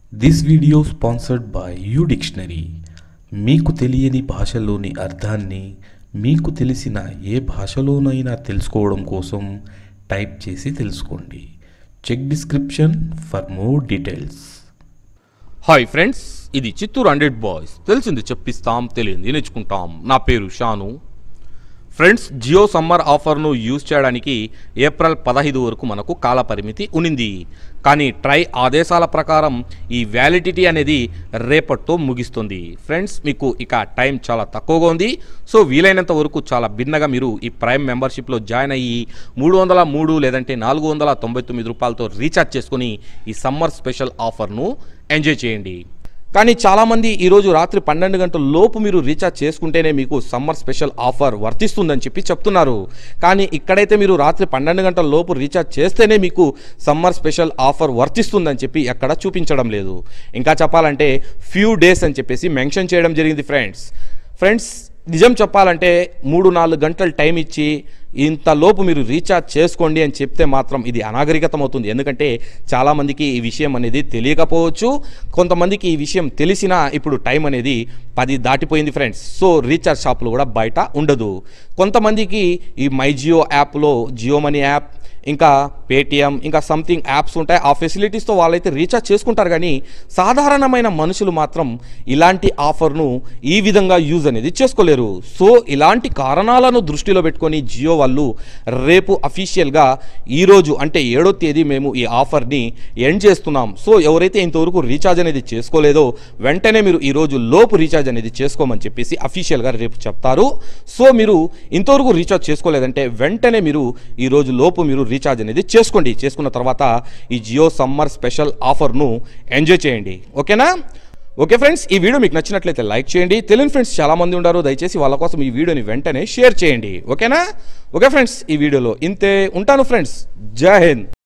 this video sponsored by U dictionary మీకు తెలియని భాషలోని అర్థాన్ని మీకు తెలిసిన ఏ భాషలోనైనా తెలుసుకోవడం కోసం టైప్ చేసి తెలుసుకోండి check description for more details hi friends ఇది చిత్తూరు హండ్రెడ్ బాయ్స్ తెలిసింది చెప్పిస్తాం తెలియంది నేర్చుకుంటాం నా పేరు షాను ఫ్రెండ్స్ జియో సమ్మర్ ఆఫర్ను యూజ్ చేయడానికి ఏప్రిల్ పదహైదు వరకు మనకు కాల పరిమితి ఉనింది కానీ ట్రై ఆదేశాల ప్రకారం ఈ వ్యాలిడిటీ అనేది రేపటితో ముగిస్తుంది ఫ్రెండ్స్ మీకు ఇక టైం చాలా తక్కువగా ఉంది సో వీలైనంత వరకు చాలా భిన్నగా మీరు ఈ ప్రైమ్ మెంబర్షిప్లో జాయిన్ అయ్యి మూడు వందల మూడు లేదంటే నాలుగు వందల తొంభై తొమ్మిది రూపాయలతో రీఛార్జ్ చేసుకుని ఈ సమ్మర్ స్పెషల్ ఆఫర్ను ఎంజాయ్ చేయండి కానీ చాలామంది ఈరోజు రాత్రి పన్నెండు గంటల లోపు మీరు రీఛార్జ్ చేసుకుంటేనే మీకు సమ్మర్ స్పెషల్ ఆఫర్ వర్తిస్తుందని చెప్పి చెప్తున్నారు కానీ ఇక్కడైతే మీరు రాత్రి పన్నెండు గంటల లోపు రీఛార్జ్ చేస్తేనే మీకు సమ్మర్ స్పెషల్ ఆఫర్ వర్తిస్తుందని చెప్పి ఎక్కడ చూపించడం లేదు ఇంకా చెప్పాలంటే ఫ్యూ డేస్ అని చెప్పేసి మెన్షన్ చేయడం జరిగింది ఫ్రెండ్స్ ఫ్రెండ్స్ నిజం చెప్పాలంటే మూడు నాలుగు గంటలు టైం ఇచ్చి ఇంతలోపు మీరు రీఛార్జ్ చేసుకోండి అని చెప్తే మాత్రం ఇది అనాగరికతం అవుతుంది ఎందుకంటే చాలామందికి ఈ విషయం అనేది తెలియకపోవచ్చు కొంతమందికి ఈ విషయం తెలిసినా ఇప్పుడు టైం అనేది పది దాటిపోయింది ఫ్రెండ్స్ సో రీఛార్జ్ షాపులు కూడా బయట ఉండదు కొంతమందికి ఈ మై జియో యాప్లో జియో మనీ యాప్ ఇంకా పేటిఎం ఇంకా సంథింగ్ యాప్స్ ఉంటాయి ఆ ఫెసిలిటీస్తో వాళ్ళైతే రీఛార్జ్ చేసుకుంటారు కానీ సాధారణమైన మనుషులు మాత్రం ఇలాంటి ఆఫర్ను ఈ విధంగా యూజ్ అనేది చేసుకోలేరు సో ఇలాంటి కారణాలను దృష్టిలో పెట్టుకొని జియో వాళ్ళు రేపు అఫీషియల్గా ఈరోజు అంటే ఏడో తేదీ మేము ఈ ఆఫర్ని ఎండ్ చేస్తున్నాం సో ఎవరైతే ఇంతవరకు రీఛార్జ్ అనేది చేసుకోలేదో వెంటనే మీరు ఈరోజు లోపు రీఛార్జ్ అనేది చేసుకోమని చెప్పేసి అఫీషియల్గా రేపు చెప్తారు సో మీరు ఇంతవరకు రీఛార్జ్ చేసుకోలేదంటే వెంటనే మీరు ఈరోజు లోపు మీరు రీఛార్జ్ అనేది చేసుకోండి చేసుకున్న తర్వాత ఈ జియో సమ్మర్ స్పెషల్ ఆఫర్ను ఎంజాయ్ చేయండి ఓకేనా ఓకే ఫ్రెండ్స్ ఈ వీడియో మీకు నచ్చినట్లయితే లైక్ చేయండి తెలియని ఫ్రెండ్స్ చాలా మంది ఉన్నారు దయచేసి వాళ్ళ కోసం ఈ వీడియోని వెంటనే షేర్ చేయండి ఓకేనా ఓకే ఫ్రెండ్స్ ఈ వీడియోలో ఇంతే ఉంటాను ఫ్రెండ్స్ జై హింద్